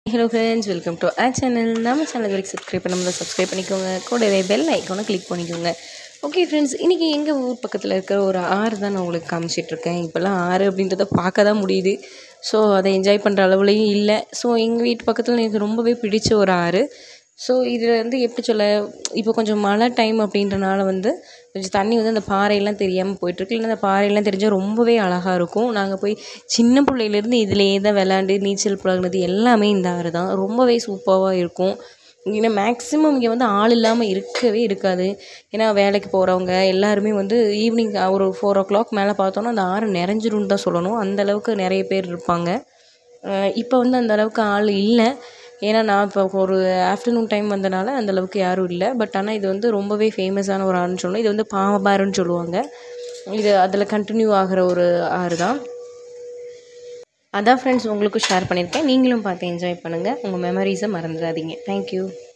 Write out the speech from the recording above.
hello friends welcome to ah channel நம்ம channel வரைக்கும் subscribe பண்ணாமல் சப்ஸ்கிரைப் பண்ணிக்கோங்க கூடவே பெல் ஐக்கானை கிளிக் பண்ணிக்கோங்க ஓகே ஃப்ரெண்ட்ஸ் இன்றைக்கி எங்கள் ஊர் பக்கத்தில் இருக்கிற ஒரு ஆறு தான் நான் உங்களுக்கு காமிச்சிட்ருக்கேன் இப்போல்லாம் ஆறு அப்படின்றத பார்க்க தான் முடியுது ஸோ அதை என்ஜாய் பண்ணுற அளவுலையும் இல்லை ஸோ எங்கள் வீட்டு பக்கத்தில் எனக்கு ரொம்பவே பிடிச்ச ஒரு ஆறு ஸோ இதில் வந்து எப்படி சொல்ல இப்போ கொஞ்சம் மழை டைம் அப்படின்றனால வந்து கொஞ்சம் தண்ணி வந்து அந்த பாறையெல்லாம் தெரியாமல் போயிட்டுருக்கு இல்லைன்னா அந்த பாறையெல்லாம் தெரிஞ்சால் ரொம்பவே அழகாக இருக்கும் நாங்கள் போய் சின்ன பிள்ளையிலேருந்து இதிலேயே தான் விளாண்டு நீச்சல் பழகுனது எல்லாமே இந்த ஆறு தான் ரொம்பவே சூப்பராக இருக்கும் இங்கே மேக்ஸிமம் இங்கே வந்து ஆள் இல்லாமல் இருக்கவே இருக்காது ஏன்னா வேலைக்கு போகிறவங்க எல்லாருமே வந்து ஈவினிங் ஒரு ஃபோர் ஓ கிளாக் மேலே பார்த்தோன்னா அந்த ஆறு நிறைஞ்சிரும்னு தான் சொல்லணும் அந்தளவுக்கு நிறைய பேர் இருப்பாங்க இப்போ வந்து அந்த அளவுக்கு ஆள் இல்லை ஏன்னா நான் இப்போ ஒரு ஆஃப்டர்நூன் டைம் வந்தனால அந்தளவுக்கு யாரும் இல்லை பட் ஆனால் இது வந்து ரொம்பவே ஃபேமஸான ஒரு ஆறுன்னு சொல்லணும் இது வந்து பாவபாருன்னு சொல்லுவாங்க இது அதில் கண்டினியூ ஆகிற ஒரு ஆறு தான் அதான் ஃப்ரெண்ட்ஸ் உங்களுக்கும் ஷேர் பண்ணியிருக்கேன் நீங்களும் பார்த்து என்ஜாய் பண்ணுங்கள் உங்கள் மெமரிஸை மறந்துடாதீங்க தேங்க்யூ